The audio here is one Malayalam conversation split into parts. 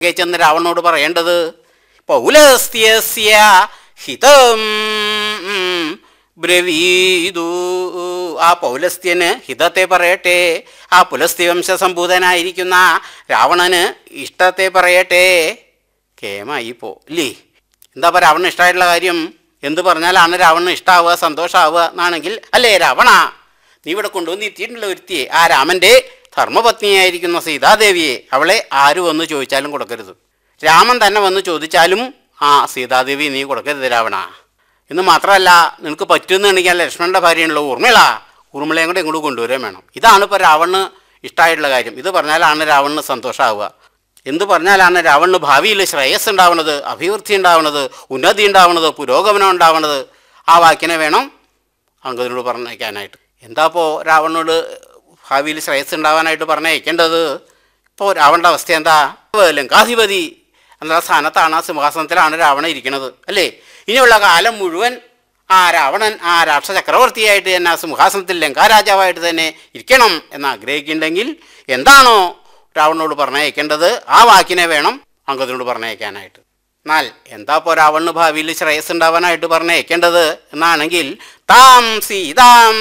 ചെന്ന് രാവണനോട് പറയേണ്ടത് പൗലസ്ത്യസ്യ ഹിതം ബ്രവീതു ആ പൗലസ്ത്യന് ഹിതത്തെ പറയട്ടെ ആ പുലസ്ത്യവംശ സംഭൂതനായിരിക്കുന്ന രാവണന് ഇഷ്ടത്തെ പറയട്ടെ കേമായി പോ ഇല്ലേ എന്താ പറയുക രാവണന് ഇഷ്ടമായിട്ടുള്ള കാര്യം എന്ത് പറഞ്ഞാലാണ് രാവണന് ഇഷ്ടാവുക സന്തോഷമാവുക എന്നാണെങ്കിൽ അല്ലേ രാവണ നീ ഇവിടെ കൊണ്ടുവന്ന് എത്തിയിട്ടുള്ള ഒരുത്തിയെ ആ രാമൻ്റെ ധർമ്മപത്നിയായിരിക്കുന്ന സീതാദേവിയെ അവളെ ആര് വന്ന് ചോദിച്ചാലും കൊടുക്കരുത് രാമൻ തന്നെ വന്ന് ചോദിച്ചാലും ആ സീതാദേവി നീ കൊടുക്കരുത് രാവണ എന്ന് മാത്രമല്ല നിനക്ക് പറ്റുന്നുണ്ടെങ്കിൽ ലക്ഷ്മണൻ്റെ ഭാര്യയാണല്ലോ ഊർമിള ഊർമിളയും കൂടെ ഇങ്ങോട്ട് കൊണ്ടുവരാൻ വേണം ഇതാണ് ഇപ്പോൾ രാവണന് ഇഷ്ടമായിട്ടുള്ള കാര്യം ഇത് പറഞ്ഞാലാണ് രാവണന് സന്തോഷമാവുക എന്ത് പറഞ്ഞാലാണ് രാവണന് ഭാവിയിൽ ശ്രേയസ് ഉണ്ടാവുന്നത് അഭിവൃദ്ധി ഉണ്ടാവുന്നത് ഉന്നതി ഉണ്ടാവുന്നത് പുരോഗമനം ഉണ്ടാവുന്നത് ആ വാക്കിനെ വേണം അങ്കദിനോട് പറഞ്ഞയക്കാനായിട്ട് എന്താ ഇപ്പോൾ രാവണനോട് ഭാവിയിൽ ശ്രേയസ് ഉണ്ടാവാനായിട്ട് പറഞ്ഞയക്കേണ്ടത് ഇപ്പോൾ രാവണൻ്റെ അവസ്ഥ എന്താ ലങ്കാധിപതി എന്ന സ്ഥാനത്താണ് ആ സിംഹാസനത്തിലാണ് രാവണൻ ഇരിക്കുന്നത് അല്ലേ ഇനിയുള്ള കാലം മുഴുവൻ ആ രാവണൻ ആ രാക്ഷസ ചക്രവർത്തിയായിട്ട് തന്നെ ആ സിംഹാസനത്തിൽ ലങ്കാരാജാവായിട്ട് തന്നെ ഇരിക്കണം എന്ന് ആഗ്രഹിക്കുന്നുണ്ടെങ്കിൽ എന്താണോ രാവണനോട് പറഞ്ഞയക്കേണ്ടത് ആ വാക്കിനെ വേണം അങ്കദിനോട് പറഞ്ഞയക്കാനായിട്ട് എന്നാൽ എന്താ ഇപ്പോൾ രാവണന് ഭാവിയിൽ ശ്രേയസ് ഉണ്ടാവാനായിട്ട് പറഞ്ഞയക്കേണ്ടത് എന്നാണെങ്കിൽ താം സീതാം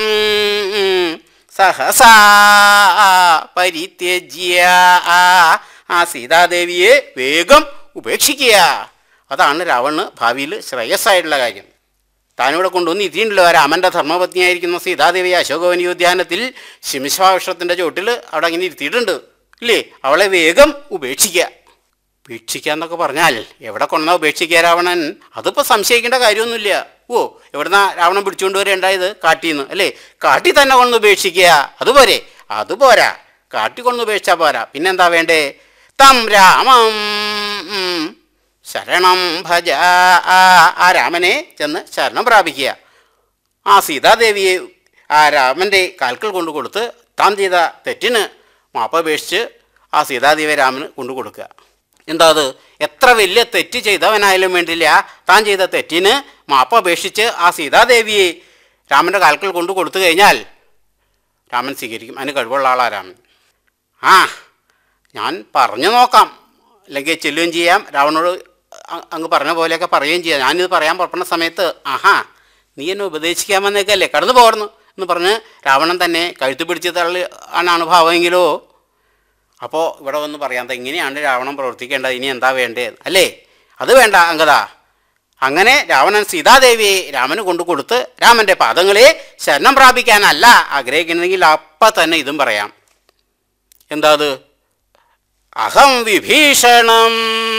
സഹസാ പരിത്യജ്യ ആ സീതാദേവിയെ വേഗം ഉപേക്ഷിക്കുക അതാണ് രാവണന് ഭാവിയിൽ ശ്രേയസ്സായിട്ടുള്ള കാര്യം താനിവിടെ കൊണ്ടുവന്ന് ഇതിണ്ടല്ലോ രാമൻ്റെ ധർമ്മപത്നിയായിരിക്കുന്ന സീതാദേവി അശോകവനി ഉദ്യാനത്തിൽ ശിംശാവൃക്ഷത്തിൻ്റെ ചോട്ടിൽ അവിടെ അങ്ങനെ ഇരുത്തിയിട്ടുണ്ട് ഇല്ലേ അവളെ വേഗം ഉപേക്ഷിക്കുക ഉപേക്ഷിക്കുക എന്നൊക്കെ പറഞ്ഞാൽ എവിടെ കൊണ്ടാ ഉപേക്ഷിക്കുക രാവണൻ അതിപ്പോൾ സംശയിക്കേണ്ട കാര്യമൊന്നുമില്ല ഓ എവിടുന്നാ രാവണൻ പിടിച്ചുകൊണ്ട് വരേണ്ടായത് കാട്ടിന്ന് അല്ലേ കാട്ടി തന്നെ കൊണ്ട് ഉപേക്ഷിക്കുക അതുപോരെ അതുപോരാ കാട്ടി കൊണ്ട് ഉപേക്ഷിച്ചാൽ പോരാ പിന്നെന്താ വേണ്ടേ തം രാമം ഉം, ശരണം ഭജ ആ ആ രാമനെ ചെന്ന് ശരണം പ്രാപിക്കുക ആ സീതാദേവിയെ ആ രാമൻ്റെ കാൽക്കൽ കൊണ്ട് കൊടുത്ത് താൻ ചെയ്ത തെറ്റിന് മാപ്പപേക്ഷിച്ച് ആ സീതാദേവിയെ രാമന് കൊണ്ടു കൊടുക്കുക എന്താ അത് എത്ര വലിയ തെറ്റ് ചെയ്തവനായാലും വേണ്ടില്ല താൻ ചെയ്ത തെറ്റിന് മാപ്പപേക്ഷിച്ച് ആ സീതാദേവിയെ രാമൻ്റെ കാൽക്കൽ കൊണ്ട് കൊടുത്തു കഴിഞ്ഞാൽ രാമൻ സ്വീകരിക്കും അതിന് കഴിവുള്ള ആളാ രാമൻ ആ ഞാൻ പറഞ്ഞു നോക്കാം അല്ലെങ്കിൽ ചെല്ലുകയും ചെയ്യാം രാവണോട് അ- അങ്ങ് പറഞ്ഞ പോലെയൊക്കെ പറയുകയും ചെയ്യാം ഞാനിത് പറയാൻ പുറപ്പെടുന്ന സമയത്ത് ആഹാ നീ എന്നെ ഉപദേശിക്കാൻ വന്നേക്കല്ലേ കടന്നു പോർന്നു എന്ന് പറഞ്ഞ് രാവണൻ തന്നെ കഴുത്ത് പിടിച്ച് തള്ളി ആണ് ഭാവമെങ്കിലോ അപ്പോൾ ഇവിടെ വന്ന് പറയാം "ദാ ഇങ്ങനെയാണ് രാവണൻ പ്രവർത്തിക്കേണ്ടത് ഇനി എന്താ വേണ്ടത് അല്ലേ അത് വേണ്ട അങ്കത അങ്ങനെ രാവണൻ സീതാദേവിയെ രാമന് കൊണ്ടു കൊടുത്ത് രാമൻ്റെ പാദങ്ങളെ ശരണം പ്രാപിക്കാനല്ല ആഗ്രഹിക്കുന്നെങ്കിൽ അപ്പം തന്നെ ഇതും പറയാം എന്താ അത് അഹം വിഭീഷണം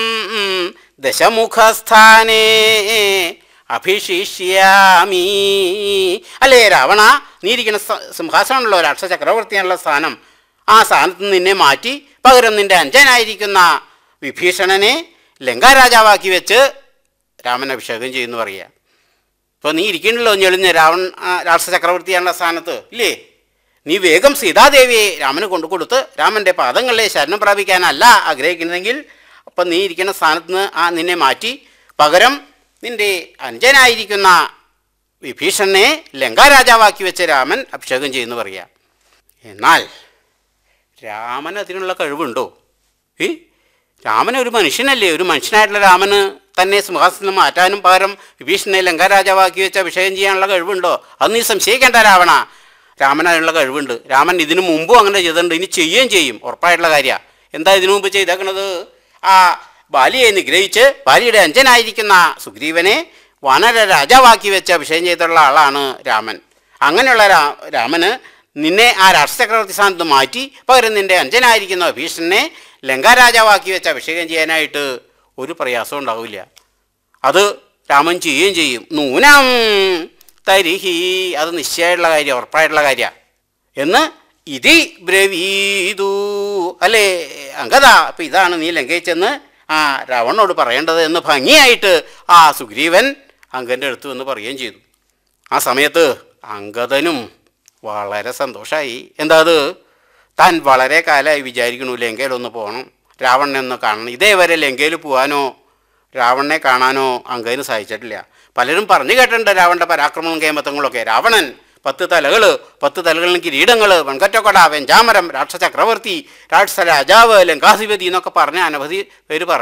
ദശമുഖസ്ഥാനേ അഭിഷിഷ്യാമി അല്ലേ രാവണ നീ ഇരിക്കുന്ന സ- സിംഹാസനമുള്ള രാക്ഷസ ചക്രവർത്തിയാണുള്ള സ്ഥാനം ആ സ്ഥാനത്ത് നിന്ന് നിന്നെ മാറ്റി പകരം നിന്റെ അഞ്ചനായിരിക്കുന്ന വിഭീഷണനെ ലങ്കാരാജാവാക്കി വെച്ച് രാമൻ അഭിഷേകം ചെയ്യുന്നു പറയുക ഇപ്പോൾ നീ ഇരിക്കണല്ലോ ഞെളിഞ്ഞ് രാവൺ ആ, രാക്ഷസ ചക്രവർത്തിയാണുള്ള സ്ഥാനത്ത് ഇല്ലേ നീ വേഗം സീതാദേവിയെ രാമന് കൊണ്ടു കൊടുത്ത് രാമൻ്റെ പാദങ്ങളെ ശരണം പ്രാപിക്കാനല്ല ആഗ്രഹിക്കുന്നതെങ്കിൽ അപ്പം നീ ഇരിക്കുന്ന സ്ഥാനത്ത് നിന്ന് ആ നിന്നെ മാറ്റി പകരം നിന്റെ അനുജനായിരിക്കുന്ന വിഭീഷണനെ ലങ്കാരാജാവാക്കി വെച്ച രാമൻ അഭിഷേകം ചെയ്യുന്നു പറയുക എന്നാൽ രാമൻ അതിനുള്ള കഴിവുണ്ടോ ഏ രാമൻ ഒരു മനുഷ്യനല്ലേ ഒരു മനുഷ്യനായിട്ടുള്ള രാമന് തന്നെ സിംഹാസനം മാറ്റാനും പകരം വിഭീഷണനെ ലങ്കാരാജാവാക്കി വെച്ച് അഭിഷേകം ചെയ്യാനുള്ള കഴിവുണ്ടോ അത് നീ സംശയിക്കേണ്ട രാവണ രാമൻ അതിനുള്ള കഴിവുണ്ട് രാമൻ ഇതിനു മുമ്പും അങ്ങനെ ചെയ്തിട്ടുണ്ട് ഇനി ചെയ്യുകയും ചെയ്യും ഉറപ്പായിട്ടുള്ള കാര്യമാണ് എന്താ ഇതിനു മുമ്പ് ചെയ്തേക്കണത് ആ ബാലിയെ നിഗ്രഹിച്ച് ബാലിയുടെ അഞ്ചനായിരിക്കുന്ന സുഗ്രീവനെ വാനര രാജാവാക്കി വെച്ച് അഭിഷേകം ചെയ്തിട്ടുള്ള ആളാണ് രാമൻ അങ്ങനെയുള്ള രാ രാമന് നിന്നെ ആ രാഷ്ട്രചക്രവർത്തി സ്ഥാനത്ത് മാറ്റി പകരം നിന്റെ അഞ്ചനായിരിക്കുന്ന ഭീഷണനെ ലങ്കാരാജാവാക്കി വെച്ച് അഭിഷേകം ചെയ്യാനായിട്ട് ഒരു പ്രയാസവും ഉണ്ടാവില്ല അത് രാമൻ ചെയ്യുകയും ചെയ്യും നൂനം തരിഹി അത് നിശ്ചയമായിട്ടുള്ള കാര്യം ഉറപ്പായിട്ടുള്ള കാര്യമാണ് എന്ന് ഇതി ബ്രവീതു അല്ലേ അങ്കത അപ്പം ഇതാണ് നീ ലങ്കയിച്ചെന്ന് ആ രാവണനോട് പറയേണ്ടത് എന്ന് ഭംഗിയായിട്ട് ആ സുഗ്രീവൻ അങ്കൻ്റെ അടുത്ത് വന്ന് പറയുകയും ചെയ്തു ആ സമയത്ത് അങ്കദനും വളരെ സന്തോഷമായി എന്താ അത് താൻ വളരെ കാലമായി വിചാരിക്കണു ലങ്കയിലൊന്ന് പോകണം രാവണനെ ഒന്ന് കാണണം ഇതേവരെ ലങ്കയിൽ പോകാനോ രാവണനെ കാണാനോ അങ്കദിന് സാധിച്ചിട്ടില്ല പലരും പറഞ്ഞു കേട്ടിട്ടുണ്ട് രാവണൻ്റെ പരാക്രമവും കേമത്തങ്ങളൊക്കെ രാവണൻ പത്ത് തലകൾ പത്ത് തലകളിന് കിരീടങ്ങൾ വെൺകറ്റക്കൊട വെഞ്ചാമരം രാക്ഷസ ചക്രവർത്തി രാക്ഷസ രാജാവ് ലങ്കാധിപതി എന്നൊക്കെ പറഞ്ഞ അനവധി പേര് പറഞ്ഞു